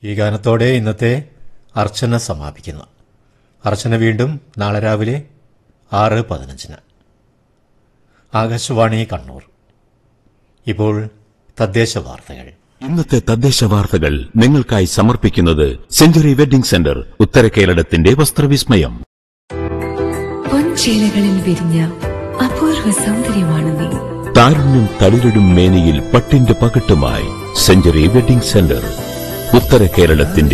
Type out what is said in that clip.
ഈ ഗാനത്തോടെ ഇന്നത്തെ അർച്ചന സമാപിക്കുന്നു അർച്ചന വീണ്ടും നാളെ രാവിലെ ആറ് പതിനഞ്ചിന് ആകാശവാണി കണ്ണൂർ ഇപ്പോൾ തദ്ദേശ വാർത്തകൾ ഇന്നത്തെ തദ്ദേശ വാർത്തകൾ നിങ്ങൾക്കായി സമർപ്പിക്കുന്നത് സെഞ്ചുറി വെഡിംഗ് സെന്റർ ഉത്തര കേരളത്തിന്റെ വസ്ത്രവിസ്മയം പൊൻചേലകളിൽ വിരിഞ്ഞ അപൂർവ സൗന്ദര്യമാണ് നീ താരുണ്യം തളിരിടും മേനിയിൽ പട്ടിന്റെ പകട്ടുമായി സെഞ്ചുറി വെഡിംഗ് സെന്റർ ഉത്തര കേരളത്തിന്റെ